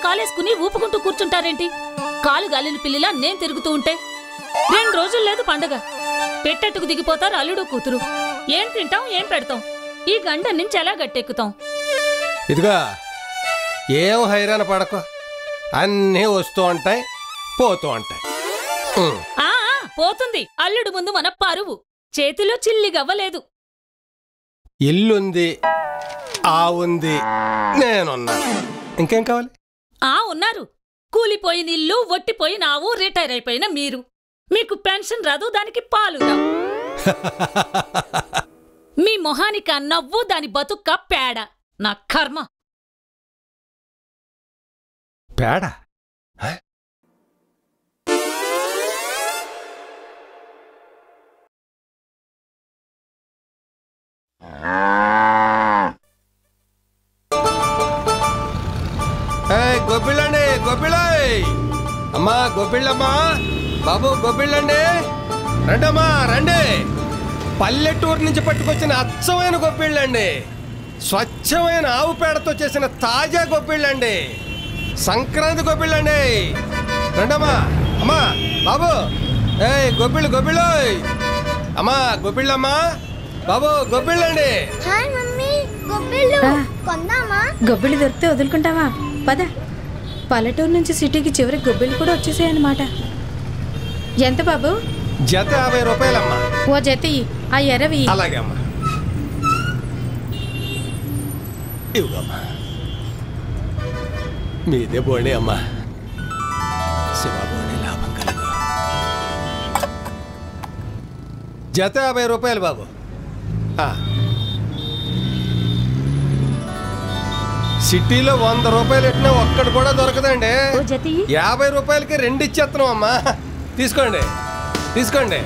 కాలేసుకుని ఊపుకుంటూ కూర్చుంటారేంటి కాలు గాలిన పిల్లిలా నేను తిరుగుతూ ఉంటే రెండు రోజులు లేదు పండగ పెట్టెట్టుకు దిగిపోతారు అల్లుడు కూతురు ఏం తింటాం ఏం పెడతాం ఈ గండ నుంచి ఎలా గట్టెక్కుతాం ఇదిగా ఏం హైరాణ పడకు అన్నీ వస్తూ ఉంటాయి పోతూ ఉంటాయి ఉం. ఆ ఆ, పోతుంది అల్లుడు ముందు మన పరువు చేతిలో చిల్లి గవ్వలేదు ఇల్లుంది ఆ ఉంది నేనున్నా ఇంకేం కావాలి ఆ ఉన్నారు కూలిపోయిన ఇల్లు ఒట్టిపోయిన ఆవు రిటైర్ అయిపోయిన మీరు మీకు పెన్షన్ రాదు దానికి పాలు రావు మీ మొహానికి ఆ నవ్వు దాని బతుక్క పేడ నా కర్మ పేడ హ? ఏయ్, గొబ్బిళ్ళండి గొబ్బిళ్ళయ్ అమ్మా గొబ్బిళ్ళమ్మా బాబు గొబ్బిళ్ళండి రండమ్మా రండి పల్లెటూరు నుంచి పట్టుకొచ్చిన అచ్చమైన గొబ్బిళ్ళండి స్వచ్ఛమైన ఆవు పేడతో చేసిన తాజా గొబ్బిళ్ళండి సంక్రాంతి గొబ్బిళ్ళండి రండమ్మా అమ్మా బాబు ఏయ్ గొబ్బిళ్ళు గొబ్బిళ్ళు అమ్మా గొబ్బిళ్ళమ్మా బాబు గొబ్బిళ్ళండి హాయ్ మమ్మీ గొబ్బిళ్ళు కొందామా గొబ్బిళ్ళు దొరికితే వదులుకుంటావా పద పల్లెటూరు నుంచి సిటీకి చివరి గొబ్బిళ్ళు కూడా వచ్చేసాయన్నమాట ఎంత బాబు జత యాభై రూపాయలమ్మా ఓ జతి ఆ ఎర్రవి అలాగే అమ్మా ఇవ్వమ్మా మీదే బోణి అమ్మా శివ బోణి లాభం కలదు జత యాభై రూపాయలు బాబు ఆ. సిటీలో వంద రూపాయలు పెట్టినా ఒక్కడు కూడా దొరకదండి ఓ జతి యాభై రూపాయలకి రెండు ఇచ్చేస్తున్నాం అమ్మా తీసుకోండి తీసుకోండి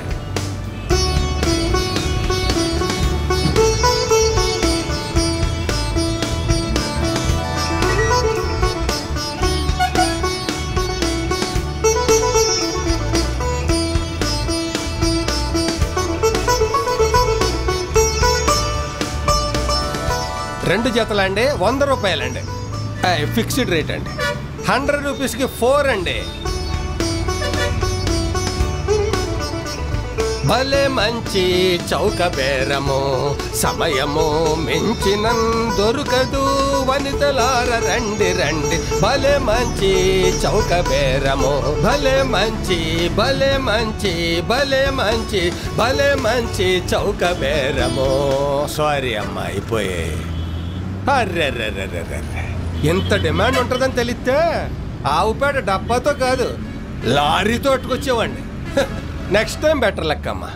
రెండు జతలండి వంద రూపాయలండి ఆయ్, ఫిక్స్డ్ రేట్ అండి హండ్రెడ్ రూపీస్కి ఫోర్ అండి భలే మంచి చౌక బేరము సమయము మించిన దొరకదు వనితలార రండి రండి భలే మంచి చౌక బేరము భలే మంచి భలే మంచి భలే మంచి భలే మంచి చౌక బేరము సారీ అమ్మా అయిపోయాయి అర్రెర్రెర్రెర్రెర్రె. ఎంత డిమాండ్ ఉంటుందని తెలిస్తే ఆవు పేడ డబ్బాతో కాదు లారీతో అట్టుకొచ్చేవాడిని నెక్స్ట్ టైం బెటర్ లెక్కమ్మా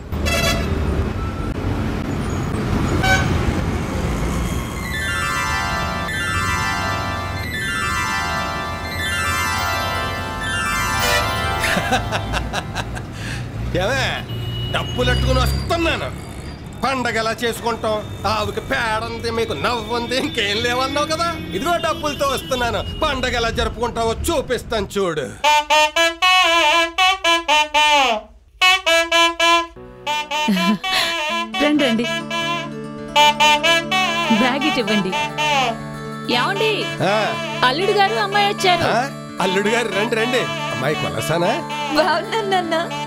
ఏమే డబ్బులు అట్టుకుని వస్తున్నాను పండగ ఎలా చేసుకుంటాం ఆవుకి పేడంది మీకు నవ్వుంది ఇంకేం లేవన్నావు కదా ఇదిగో డబ్బులతో వస్తున్నాను పండగ ఎలా జరుపుకుంటావో చూపిస్తాను చూడు రండి రండి బ్యాగ్ ఇటు ఇవ్వండి ఏమండి ఆ, అల్లుడు గారు అమ్మాయి వచ్చారు ఆ, అల్లుడు గారు రండి రండి అమ్మాయి కొలసానా బాగున్నాను నాన్న